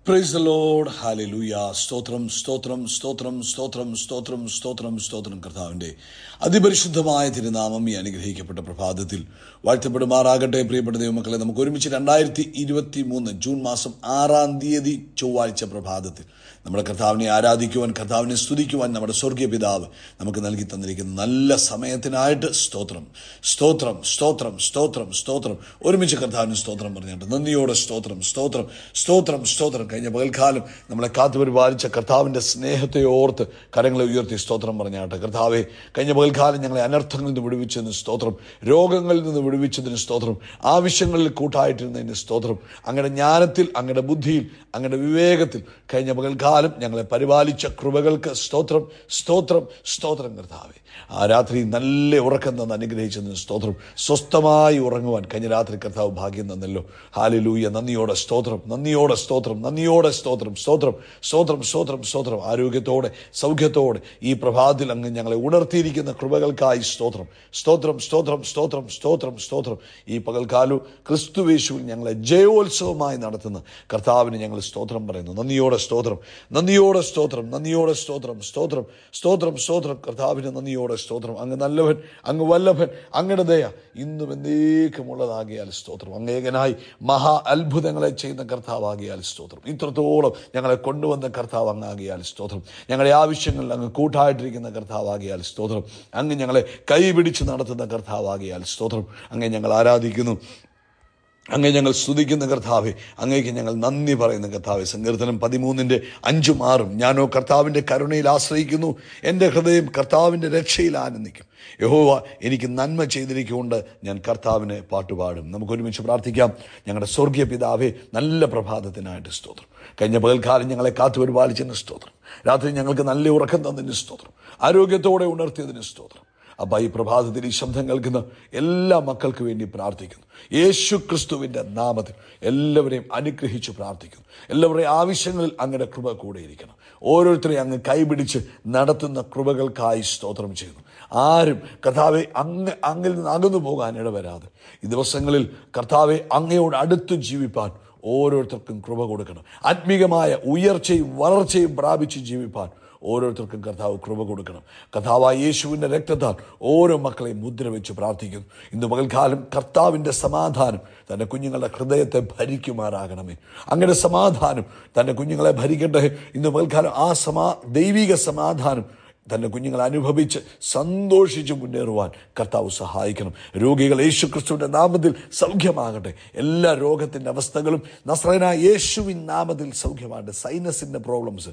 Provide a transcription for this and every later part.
praise the load hallelujah സ്തോത്രം സ്തോത്രം സ്തോത്രം സ്തോത്രം സ്തോത്രം സ്തോത്രം സ്തോത്രം കർത്താവിന്റെ അതിപരിശുദ്ധമായ തിരുനാമം ഈ അനുഗ്രഹിക്കപ്പെട്ട പ്രഭാതത്തിൽ വാഴ്ത്തപ്പെടുമാറാകട്ടെ പ്രിയപ്പെട്ട ദൈവമക്കളെ നമുക്ക് ഒരുമിച്ച് രണ്ടായിരത്തി ഇരുപത്തി മൂന്ന് ജൂൺ മാസം ആറാം തീയതി ചൊവ്വാഴ്ച പ്രഭാതത്തിൽ നമ്മുടെ കർത്താവിനെ ആരാധിക്കുവാൻ കർത്താവിനെ സ്തുതിക്കുവാൻ നമ്മുടെ സ്വർഗീയ പിതാവ് നമുക്ക് നൽകി തന്നിരിക്കുന്ന നല്ല സമയത്തിനായിട്ട് സ്തോത്രം സ്തോത്രം സ്തോത്രം സ്തോത്രം സ്തോത്രം ഒരുമിച്ച് കർത്താവിന് സ്തോത്രം പറഞ്ഞിട്ട് നന്ദിയോടെ സ്തോത്രം സ്തോത്രം സ്തോത്രം സ്തോത്രം കഴിഞ്ഞ പകൽക്കാലം നമ്മളെ കാത്തുപരിപാലിച്ച കർത്താവിന്റെ സ്നേഹത്തെ ഓർത്ത് കരങ്ങളെ ഉയർത്തി സ്തോത്രം പറഞ്ഞാട്ടെ കർത്താവെ കഴിഞ്ഞ പകൽക്കാലം ഞങ്ങളെ അനർത്ഥങ്ങളിൽ നിന്ന് വിടുവിച്ചതിന് സ്തോത്രം രോഗങ്ങളിൽ നിന്ന് വിടുവിച്ചതിന് സ്തോത്രം ആവശ്യങ്ങളിൽ കൂട്ടായിട്ടിരുന്നതിന് സ്തോത്രം അങ്ങയുടെ ജ്ഞാനത്തിൽ അങ്ങയുടെ ബുദ്ധിയിൽ അങ്ങയുടെ വിവേകത്തിൽ കഴിഞ്ഞ പകൽക്കാലം ഞങ്ങളെ പരിപാലിച്ച കൃപകൾക്ക് സ്തോത്രം സ്തോത്രം സ്തോത്രം കർത്താവെ ആ രാത്രി നല്ല ഉറക്കം തന്ന് അനുഗ്രഹിച്ചതിന് സ്തോത്രം സ്വസ്ഥമായി ഉറങ്ങുവാൻ കഴിഞ്ഞ രാത്രി കർത്താവ് ഭാഗ്യം തന്നല്ലോ ഹാലിലൂയ നന്ദിയോടെ സ്തോത്രം നന്ദിയോടെ സ്തോത്രം നന്ദിയോടെ സ്തോത്രം സ്തോത്രം സ്തോത്രം സ്തോത്രം സ്തോത്രം ആരോഗ്യത്തോടെ സൗഖ്യത്തോടെ ഈ പ്രഭാതത്തിൽ അങ്ങ് ഞങ്ങളെ ഉണർത്തിയിരിക്കുന്ന കൃപകൾക്കായി സ്തോത്രം സ്തോത്രം സ്തോത്രം സ്തോത്രം സ്തോത്രം സ്തോത്രം ഈ പകൽക്കാലു ക്രിസ്തുവേശുവിൽ ഞങ്ങളെ ജയോത്സവമായി നടത്തുന്ന കർത്താവിന് ഞങ്ങൾ സ്തോത്രം പറയുന്നു നന്ദിയോടെ സ്തോത്രം നന്ദിയോടെ സ്തോത്രം നന്ദിയോടെ സ്തോത്രം സ്തോത്രം സ്തോത്രം സ്തോത്രം കർത്താവിന് നന്ദിയോടെ സ്തോത്രം അങ്ങ് നല്ലവൻ അങ്ങ് വല്ലഭൻ അങ്ങയുടെ ദയ ഇന്നും എന്നേക്കുമുള്ളതാകിയാൽ സ്തോത്രം അങ്ങേകനായി മഹാ അത്ഭുതങ്ങളെ ചെയ്യുന്ന കർത്താവാകിയാൽ സ്തോത്രം ഇത്രത്തോളം ഞങ്ങളെ കൊണ്ടുവന്ന കർത്താവ് അങ്ങാകിയാൽ സ്തോത്രം ഞങ്ങളുടെ ആവശ്യങ്ങളിൽ അങ്ങ് കൂട്ടായിട്ടിരിക്കുന്ന കർത്താവാകിയാൽ സ്തോത്രം അങ്ങ് ഞങ്ങളെ കൈപിടിച്ച് നടത്തുന്ന കർത്താവാകിയാൽ സ്തോത്രം അങ്ങേ ഞങ്ങൾ ആരാധിക്കുന്നു അങ്ങേ ഞങ്ങൾ സ്തുതിക്കുന്ന കർത്താവെ അങ്ങേക്ക് ഞങ്ങൾ നന്ദി പറയുന്ന കർത്താവെ സങ്കീർത്തനം പതിമൂന്നിന്റെ അഞ്ചും ആറും ഞാനോ കർത്താവിന്റെ കരുണയിൽ ആശ്രയിക്കുന്നു എൻ്റെ ഹൃദയം കർത്താവിന്റെ രക്ഷയിൽ ആനന്ദിക്കും യഹോവ എനിക്ക് നന്മ ചെയ്തിരിക്കുകൊണ്ട് ഞാൻ കർത്താവിനെ പാട്ടുപാടും നമുക്ക് ഒരുമിച്ച് പ്രാർത്ഥിക്കാം ഞങ്ങളുടെ സ്വർഗീയ പിതാവെ നല്ല പ്രഭാതത്തിനായിട്ട് സ്തോത്രം കഴിഞ്ഞ പകൽക്കാലം ഞങ്ങളെ കാത്തു പരിപാലിച്ചതിന് സ്തോത്രം രാത്രി ഞങ്ങൾക്ക് നല്ല ഉറക്കം തന്നതിന് സ്തോത്രം ആരോഗ്യത്തോടെ ഉണർത്തിയതിന് സ്തോത്രം അപ്പൊ ഈ പ്രഭാതത്തിൽ ഈ ശബ്ദം കേൾക്കുന്ന എല്ലാ മക്കൾക്ക് വേണ്ടി പ്രാർത്ഥിക്കുന്നു യേശു ക്രിസ്തുവിന്റെ നാമത്തിൽ എല്ലാവരെയും അനുഗ്രഹിച്ച് പ്രാർത്ഥിക്കുന്നു എല്ലാവരുടെയും ആവശ്യങ്ങളിൽ അങ്ങയുടെ കൃപ കൂടെ ഇരിക്കണം ഓരോരുത്തരെയും അങ്ങ് കൈപിടിച്ച് നടത്തുന്ന കൃപകൾക്കായി സ്തോത്രം ചെയ്യുന്നു ആരും കർത്താവെ അങ്ങ് അങ്ങിൽ നിന്ന് അകന്നു പോകാൻ ഇടവരാതെ ഈ ദിവസങ്ങളിൽ കർത്താവെ അങ്ങയോട് അടുത്ത് ജീവിപ്പാൻ ഓരോരുത്തർക്കും കൃപ കൊടുക്കണം ആത്മീകമായ ഉയർച്ചയും വളർച്ചയും പ്രാപിച്ച് ജീവിപ്പാൻ ഓരോരുത്തർക്കും കർത്താവ് കൃപ കൊടുക്കണം കർത്താവായ യേശുവിൻ്റെ രക്തത്താൽ ഓരോ മക്കളെയും മുദ്ര വെച്ച് പ്രാർത്ഥിക്കുന്നു ഇന്ന് പകൽക്കാലം കർത്താവിൻ്റെ സമാധാനം തൻ്റെ കുഞ്ഞുങ്ങളുടെ ഹൃദയത്തെ ഭരിക്കുമാറാകണമേ അങ്ങനെ സമാധാനം തൻ്റെ കുഞ്ഞുങ്ങളെ ഭരിക്കട്ടെ ഇന്ന് പകൽക്കാലം ആ സമാ ദൈവിക സമാധാനം തൻ്റെ കുഞ്ഞുങ്ങൾ അനുഭവിച്ച് സന്തോഷിച്ച് മുന്നേറുവാൻ കർത്താവ് സഹായിക്കണം രോഗികൾ യേശു ക്രിസ്തുവിൻ്റെ നാമത്തിൽ സൗഖ്യമാകട്ടെ എല്ലാ രോഗത്തിൻ്റെ അവസ്ഥകളും നസ്രനായ യേശുവിൻ നാമത്തിൽ സൗഖ്യമാകട്ടെ സൈനസിൻ്റെ പ്രോബ്ലംസ്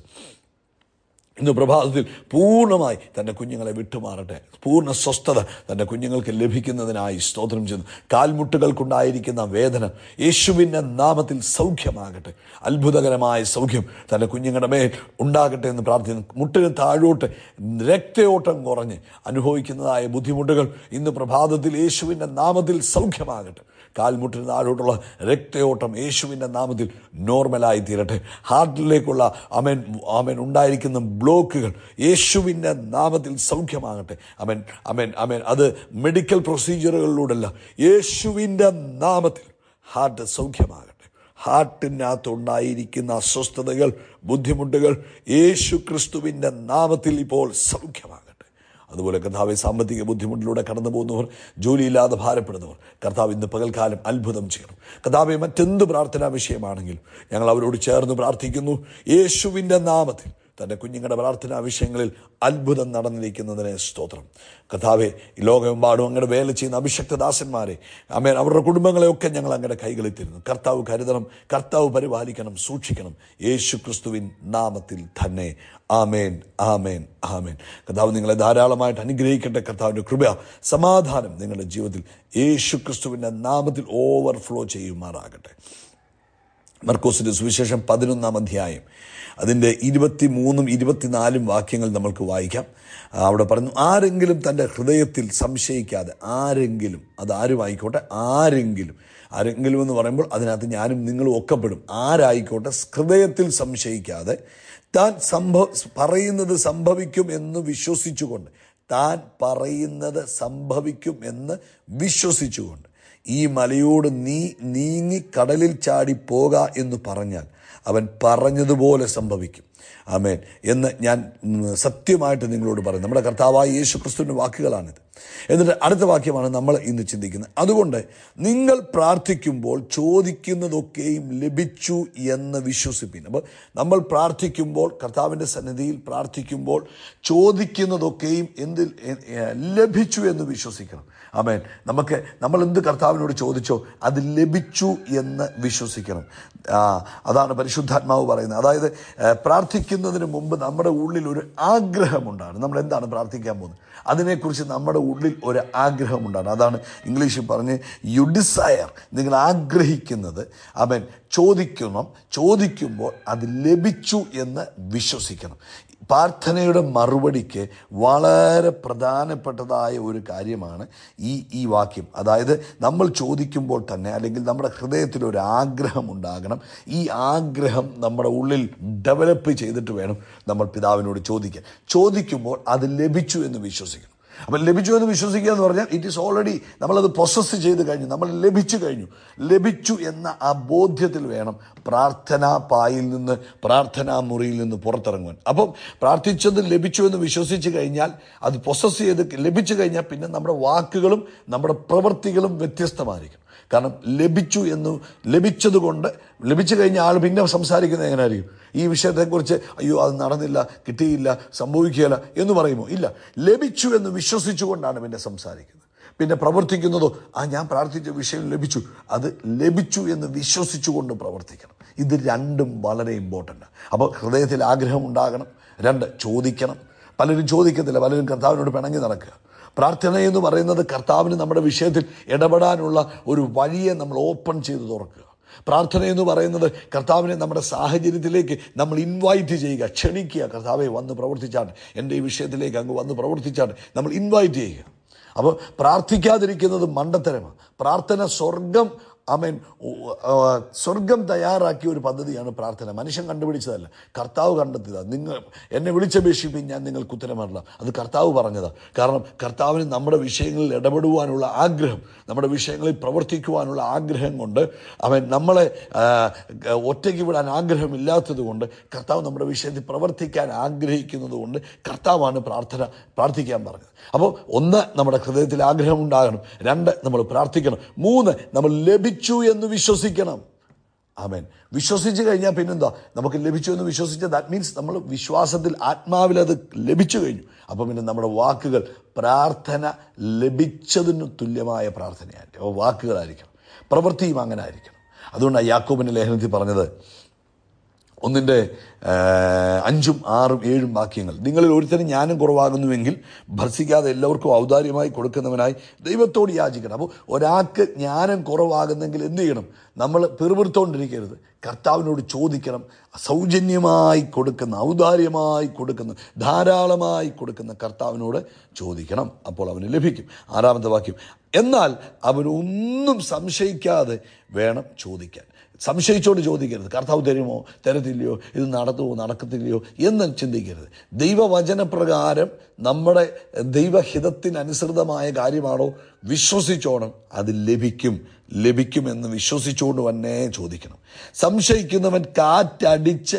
ഇന്ന് പ്രഭാതത്തിൽ പൂർണ്ണമായി തൻ്റെ കുഞ്ഞുങ്ങളെ വിട്ടുമാറട്ടെ പൂർണ്ണ സ്വസ്ഥത തൻ്റെ കുഞ്ഞുങ്ങൾക്ക് ലഭിക്കുന്നതിനായി സ്തോത്രം ചെയ്യുന്നു കാൽമുട്ടുകൾക്കുണ്ടായിരിക്കുന്ന വേദന യേശുവിൻ്റെ നാമത്തിൽ സൗഖ്യമാകട്ടെ അത്ഭുതകരമായ സൗഖ്യം തൻ്റെ കുഞ്ഞുങ്ങളുടെ മേൽ ഉണ്ടാകട്ടെ എന്ന് പ്രാർത്ഥിക്കുന്നു മുട്ടിന് താഴോട്ട് രക്തയോട്ടം കുറഞ്ഞ് അനുഭവിക്കുന്നതായ ബുദ്ധിമുട്ടുകൾ ഇന്ന് പ്രഭാതത്തിൽ യേശുവിൻ്റെ നാമത്തിൽ സൗഖ്യമാകട്ടെ കാൽമുട്ടിന് താഴോട്ടുള്ള രക്തയോട്ടം യേശുവിൻ്റെ നാമത്തിൽ നോർമലായി തീരട്ടെ ഹാർട്ടിലേക്കുള്ള അമൻ അമൻ ഉണ്ടായിരിക്കുന്ന ബ്ലോക്കുകൾ യേശുവിൻ്റെ നാമത്തിൽ സൗഖ്യമാകട്ടെ അമൻ അമൻ അമൻ അത് മെഡിക്കൽ പ്രൊസീജിയറുകളിലൂടെയല്ല യേശുവിൻ്റെ നാമത്തിൽ ഹാർട്ട് സൗഖ്യമാകട്ടെ ഹാർട്ടിനകത്തുണ്ടായിരിക്കുന്ന അസ്വസ്ഥതകൾ ബുദ്ധിമുട്ടുകൾ യേശു ക്രിസ്തുവിൻ്റെ നാമത്തിൽ ഇപ്പോൾ സൗഖ്യമാകട്ടെ അതുപോലെ കർത്താവ് സാമ്പത്തിക ബുദ്ധിമുട്ടിലൂടെ കടന്നു പോകുന്നവർ ജോലിയില്ലാതെ ഭാരപ്പെടുന്നവർ കർത്താവ് ഇന്ന് പകൽക്കാലം അത്ഭുതം ചെയ്യണം കർത്താവെ മറ്റെന്ത് പ്രാർത്ഥനാ വിഷയമാണെങ്കിലും ഞങ്ങൾ അവരോട് ചേർന്ന് പ്രാർത്ഥിക്കുന്നു യേശുവിൻ്റെ നാമത്തിൽ തൻ്റെ കുഞ്ഞുങ്ങളുടെ പ്രാർത്ഥനാ വിഷയങ്ങളിൽ അത്ഭുതം നടന്നിരിക്കുന്നതിനെ സ്തോത്രം കഥാവെ ഈ ലോകമെമ്പാടും അങ്ങയുടെ വേല ചെയ്യുന്ന അഭിഷക്തദാസന്മാരെ അമേൻ അവരുടെ കുടുംബങ്ങളെയൊക്കെ ഞങ്ങൾ അങ്ങയുടെ കൈകളിൽ തരുന്നു കർത്താവ് കരുതണം കർത്താവ് പരിപാലിക്കണം സൂക്ഷിക്കണം യേശു ക്രിസ്തുവിൻ നാമത്തിൽ തന്നെ ആമേൻ ആമേൻ ആമേൻ കർത്താവ് നിങ്ങളെ ധാരാളമായിട്ട് അനുഗ്രഹിക്കട്ടെ കർത്താവിൻ്റെ കൃപ സമാധാനം നിങ്ങളുടെ ജീവിതത്തിൽ യേശു ക്രിസ്തുവിൻ്റെ നാമത്തിൽ ഓവർഫ്ലോ ചെയ്യുമാറാകട്ടെ മർക്കോസിന്റെ സുവിശേഷം പതിനൊന്നാം അധ്യായം അതിൻ്റെ ഇരുപത്തി മൂന്നും ഇരുപത്തിനാലും വാക്യങ്ങൾ നമ്മൾക്ക് വായിക്കാം ആ, അവിടെ പറഞ്ഞു ആരെങ്കിലും തൻ്റെ ഹൃദയത്തിൽ സംശയിക്കാതെ ആരെങ്കിലും അത് ആരുമായിക്കോട്ടെ ആരെങ്കിലും ആരെങ്കിലും എന്ന് പറയുമ്പോൾ അതിനകത്ത് ഞാനും നിങ്ങളും ഒക്കപ്പെടും ആരായിക്കോട്ടെ ഹൃദയത്തിൽ സംശയിക്കാതെ താൻ സംഭവ പറയുന്നത് സംഭവിക്കും എന്ന് വിശ്വസിച്ചുകൊണ്ട് താൻ പറയുന്നത് സംഭവിക്കും എന്ന് വിശ്വസിച്ചുകൊണ്ട് ഈ മലയോട് നീ നീങ്ങി കടലിൽ ചാടി പോക എന്ന് പറഞ്ഞാൽ അവൻ പറഞ്ഞതുപോലെ സംഭവിക്കും ആമേൻ എന്ന് ഞാൻ ഉം, സത്യമായിട്ട് നിങ്ങളോട് പറയും നമ്മുടെ കർത്താവായ യേശു ക്രിസ്തുവിൻ്റെ വാക്കുകളാണിത് എന്നിട്ട് അടുത്ത വാക്യമാണ് നമ്മൾ ഇന്ന് ചിന്തിക്കുന്നത് അതുകൊണ്ട് നിങ്ങൾ പ്രാർത്ഥിക്കുമ്പോൾ ചോദിക്കുന്നതൊക്കെയും ലഭിച്ചു എന്ന് വിശ്വസിപ്പിൻ അപ്പോൾ നമ്മൾ പ്രാർത്ഥിക്കുമ്പോൾ കർത്താവിൻ്റെ സന്നിധിയിൽ പ്രാർത്ഥിക്കുമ്പോൾ ചോദിക്കുന്നതൊക്കെയും എന്തിൽ എ- എ- ലഭിച്ചു എന്ന് വിശ്വസിക്കണം ആമേൻ നമുക്ക് നമ്മൾ എന്ത് കർത്താവിനോട് ചോദിച്ചോ അത് ലഭിച്ചു എന്ന് വിശ്വസിക്കണം ആ, അതാണ് പരിശുദ്ധാത്മാവ് പറയുന്നത് അതായത് ഏ, പ്രാർത്ഥിക്കുന്നതിന് മുമ്പ് നമ്മുടെ ഉള്ളിൽ ഒരു ആഗ്രഹമുണ്ടാണ് നമ്മൾ എന്താണ് പ്രാർത്ഥിക്കാൻ പോകുന്നത് അതിനെക്കുറിച്ച് നമ്മുടെ ഉള്ളിൽ ഒരു ആഗ്രഹമുണ്ടാണ് അതാണ് ഇംഗ്ലീഷിൽ പറഞ്ഞ് യു ഡിസയർ നിങ്ങൾ ആഗ്രഹിക്കുന്നത് അവൻ ചോദിക്കണം ചോദിക്കുമ്പോൾ അത് ലഭിച്ചു എന്ന് വിശ്വസിക്കണം പ്രാർത്ഥനയുടെ മറുപടിക്ക് വളരെ പ്രധാനപ്പെട്ടതായ ഒരു കാര്യമാണ് ഈ ഈ വാക്യം അതായത് നമ്മൾ ചോദിക്കുമ്പോൾ തന്നെ അല്ലെങ്കിൽ നമ്മുടെ ഹൃദയത്തിൽ ഒരു ആഗ്രഹം ഉണ്ടാകണം ഈ ആഗ്രഹം നമ്മുടെ ഉള്ളിൽ ഡെവലപ്പ് ചെയ്തിട്ട് വേണം നമ്മൾ പിതാവിനോട് ചോദിക്കാൻ ചോദിക്കുമ്പോൾ അത് ലഭിച്ചു എന്ന് വിശ്വസിക്കണം അപ്പം ലഭിച്ചു എന്ന് വിശ്വസിക്കുക എന്ന് പറഞ്ഞാൽ ഇറ്റ് ഈസ് ഓൾറെഡി നമ്മളത് പ്രൊസസ്സ് ചെയ്ത് കഴിഞ്ഞു നമ്മൾ ലഭിച്ചു കഴിഞ്ഞു ലഭിച്ചു എന്ന ആ ബോധ്യത്തിൽ വേണം പ്രാർത്ഥനാ പായിൽ നിന്ന് പ്രാർത്ഥനാ മുറിയിൽ നിന്ന് പുറത്തിറങ്ങുവാൻ അപ്പം പ്രാർത്ഥിച്ചത് ലഭിച്ചു എന്ന് വിശ്വസിച്ച് കഴിഞ്ഞാൽ അത് പ്രൊസസ്സ് ചെയ്ത് ലഭിച്ചു കഴിഞ്ഞാൽ പിന്നെ നമ്മുടെ വാക്കുകളും നമ്മുടെ പ്രവൃത്തികളും വ്യത്യസ്തമായിരിക്കും കാരണം ലഭിച്ചു എന്ന് ലഭിച്ചത് കൊണ്ട് ലഭിച്ചു കഴിഞ്ഞ ആൾ പിന്നെ സംസാരിക്കുന്നത് എങ്ങനെയായിരിക്കും ഈ വിഷയത്തെക്കുറിച്ച് അയ്യോ അത് നടന്നില്ല കിട്ടിയില്ല സംഭവിക്കുകയില്ല എന്ന് പറയുമോ ഇല്ല ലഭിച്ചു എന്ന് വിശ്വസിച്ചുകൊണ്ടാണ് പിന്നെ സംസാരിക്കുന്നത് പിന്നെ പ്രവർത്തിക്കുന്നതോ ആ ഞാൻ പ്രാർത്ഥിച്ച വിഷയം ലഭിച്ചു അത് ലഭിച്ചു എന്ന് വിശ്വസിച്ചുകൊണ്ട് പ്രവർത്തിക്കണം ഇത് രണ്ടും വളരെ ഇമ്പോർട്ടൻ്റ് അപ്പോൾ ഹൃദയത്തിൽ ആഗ്രഹം ഉണ്ടാകണം രണ്ട് ചോദിക്കണം പലരും ചോദിക്കത്തില്ല പലരും കർത്താവിനോട് പിണങ്ങി നടക്കുക പ്രാർത്ഥന എന്ന് പറയുന്നത് കർത്താവിന് നമ്മുടെ വിഷയത്തിൽ ഇടപെടാനുള്ള ഒരു വഴിയെ നമ്മൾ ഓപ്പൺ ചെയ്ത് തുറക്കുക പ്രാർത്ഥന എന്ന് പറയുന്നത് കർത്താവിനെ നമ്മുടെ സാഹചര്യത്തിലേക്ക് നമ്മൾ ഇൻവൈറ്റ് ചെയ്യുക ക്ഷണിക്കുക കർത്താവെ വന്ന് പ്രവർത്തിച്ചാട്ടെ എൻ്റെ ഈ വിഷയത്തിലേക്ക് അങ്ങ് വന്ന് പ്രവർത്തിച്ചാട്ടെ നമ്മൾ ഇൻവൈറ്റ് ചെയ്യുക അപ്പോൾ പ്രാർത്ഥിക്കാതിരിക്കുന്നത് മണ്ടത്തരമാണ് പ്രാർത്ഥന സ്വർഗം അമേൻ സ്വർഗം തയ്യാറാക്കിയ ഒരു പദ്ധതിയാണ് പ്രാർത്ഥന മനുഷ്യൻ കണ്ടുപിടിച്ചതല്ല കർത്താവ് കണ്ടെത്തിയതാണ് നിങ്ങൾ എന്നെ വിളിച്ചപേക്ഷിപ്പിൻ ഞാൻ നിങ്ങൾക്ക് ഉത്തരമല്ല അത് കർത്താവ് പറഞ്ഞതാണ് കാരണം കർത്താവിന് നമ്മുടെ വിഷയങ്ങളിൽ ഇടപെടുവാനുള്ള ആഗ്രഹം നമ്മുടെ വിഷയങ്ങളിൽ പ്രവർത്തിക്കുവാനുള്ള ആഗ്രഹം കൊണ്ട് അവൻ നമ്മളെ ആ, ഒറ്റയ്ക്ക് വിടാൻ ആഗ്രഹമില്ലാത്തത് കൊണ്ട് കർത്താവ് നമ്മുടെ വിഷയത്തിൽ പ്രവർത്തിക്കാൻ ആഗ്രഹിക്കുന്നത് കൊണ്ട് കർത്താവാണ് പ്രാർത്ഥന പ്രാർത്ഥിക്കാൻ പറഞ്ഞത് അപ്പോൾ ഒന്ന് നമ്മുടെ ഹൃദയത്തിൽ ആഗ്രഹം ഉണ്ടാകണം രണ്ട് നമ്മൾ പ്രാർത്ഥിക്കണം മൂന്ന് നമ്മൾ ലഭിച്ചു എന്ന് വിശ്വസിക്കണം ആമേൻ വിശ്വസിച്ച് കഴിഞ്ഞാൽ പിന്നെന്താ നമുക്ക് ലഭിച്ചു എന്ന് വിശ്വസിച്ച ദാറ്റ് മീൻസ് നമ്മൾ വിശ്വാസത്തിൽ ആത്മാവിൽ അത് ലഭിച്ചു കഴിഞ്ഞു അപ്പം പിന്നെ നമ്മുടെ വാക്കുകൾ പ്രാർത്ഥന ലഭിച്ചതിന് തുല്യമായ പ്രാർത്ഥനയായിരിക്കും അപ്പോൾ വാക്കുകളായിരിക്കണം പ്രവൃത്തിയും അങ്ങനെ ആയിരിക്കണം അതുകൊണ്ടാണ് യാക്കോബിൻ്റെ ലേഖനത്തിൽ പറഞ്ഞത് ഒന്നിൻ്റെ ആ, അഞ്ചും ആറും ഏഴും വാക്യങ്ങൾ നിങ്ങളിൽ ഒരുത്തരും ജ്ഞാനം കുറവാകുന്നുവെങ്കിൽ ഭർസിക്കാതെ എല്ലാവർക്കും ഔദാര്യമായി കൊടുക്കുന്നവനായി ദൈവത്തോട് യാചിക്കണം അപ്പോൾ ഒരാൾക്ക് ജ്ഞാനം കുറവാകുന്നെങ്കിൽ എന്ത് ചെയ്യണം നമ്മൾ പിറുപിറുത്തോണ്ടിരിക്കരുത് കർത്താവിനോട് ചോദിക്കണം സൗജന്യമായി കൊടുക്കുന്ന ഔദാര്യമായി കൊടുക്കുന്ന ധാരാളമായി കൊടുക്കുന്ന കർത്താവിനോട് ചോദിക്കണം അപ്പോൾ അവന് ലഭിക്കും ആറാമത്തെ വാക്യം എന്നാൽ അവനൊന്നും സംശയിക്കാതെ വേണം ചോദിക്കാൻ സംശയിച്ചോണ്ട് ചോദിക്കരുത് കർത്താവ് തരുമോ തരത്തില്ലയോ ഇത് നടത്തുമോ നടക്കത്തില്ലയോ എന്ന് ചിന്തിക്കരുത് ദൈവവചനപ്രകാരം നമ്മുടെ ദൈവഹിതത്തിനനുസൃതമായ കാര്യമാണോ വിശ്വസിച്ചോണം അത് ലഭിക്കും ലഭിക്കുമെന്ന് വിശ്വസിച്ചുകൊണ്ട് തന്നെ ചോദിക്കണം സംശയിക്കുന്നവൻ കാറ്റടിച്ച്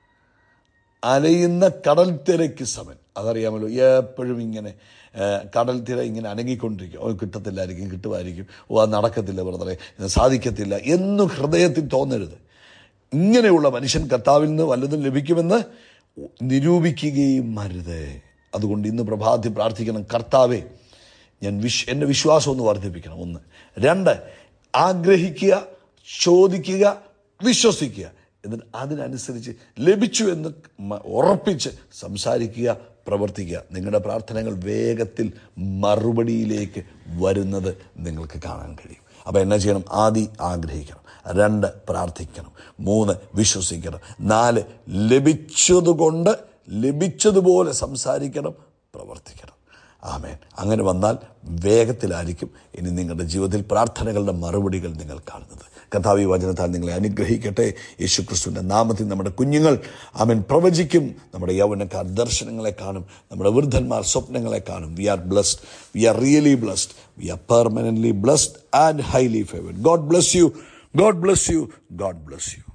അലയുന്ന കടൽ തിരക്ക് സമൻ അതറിയാമല്ലോ എപ്പോഴും ഇങ്ങനെ ആ, കടൽ തിര ഇങ്ങനെ അനങ്ങിക്കൊണ്ടിരിക്കും ഓ കിട്ടത്തില്ലായിരിക്കും കിട്ടുമായിരിക്കും ഓ അത് നടക്കത്തില്ല ബ്രദറെ ഇത് സാധിക്കത്തില്ല എന്നും ഹൃദയത്തിൽ തോന്നരുത് ഇങ്ങനെയുള്ള മനുഷ്യൻ കർത്താവിൽ നിന്ന് വല്ലതും ലഭിക്കുമെന്ന് നിരൂപിക്കുകയും അരുത് അതുകൊണ്ട് ഇന്ന് പ്രഭാതത്തിൽ പ്രാർത്ഥിക്കണം കർത്താവേ ഞാൻ വിശ് എൻ്റെ വിശ്വാസം ഒന്ന് വർദ്ധിപ്പിക്കണം ഒന്ന് രണ്ട് ആഗ്രഹിക്കുക ചോദിക്കുക വിശ്വസിക്കുക എന്നിട്ട് അതിനനുസരിച്ച് ലഭിച്ചു എന്ന് മ- ഉറപ്പിച്ച് സംസാരിക്കുക പ്രവർത്തിക്കുക നിങ്ങളുടെ പ്രാർത്ഥനകൾ വേഗത്തിൽ മറുപടിയിലേക്ക് വരുന്നത് നിങ്ങൾക്ക് കാണാൻ കഴിയും അപ്പോൾ എന്നാ ചെയ്യണം ആദ്യം ആഗ്രഹിക്കണം രണ്ട് പ്രാർത്ഥിക്കണം മൂന്ന് വിശ്വസിക്കണം നാല് ലഭിച്ചതുകൊണ്ട് ലഭിച്ചതുപോലെ സംസാരിക്കണം പ്രവർത്തിക്കണം ആമേൻ അങ്ങനെ വന്നാൽ വേഗത്തിലായിരിക്കും ഇനി നിങ്ങളുടെ ജീവിതത്തിൽ പ്രാർത്ഥനകളുടെ മറുപടികൾ നിങ്ങൾ കാണുന്നത് കഥാവി വചനത്താൽ നിങ്ങളെ അനുഗ്രഹിക്കട്ടെ യേശു ക്രിസ്തുവിൻ്റെ നാമത്തിൽ നമ്മുടെ കുഞ്ഞുങ്ങൾ ആമൻ പ്രവചിക്കും നമ്മുടെ യൗവനക്കാർ ദർശനങ്ങളെ കാണും നമ്മുടെ വൃദ്ധന്മാർ സ്വപ്നങ്ങളെ കാണും we are blessed we are really blessed we are permanently blessed and highly favoured God bless you God bless you God bless U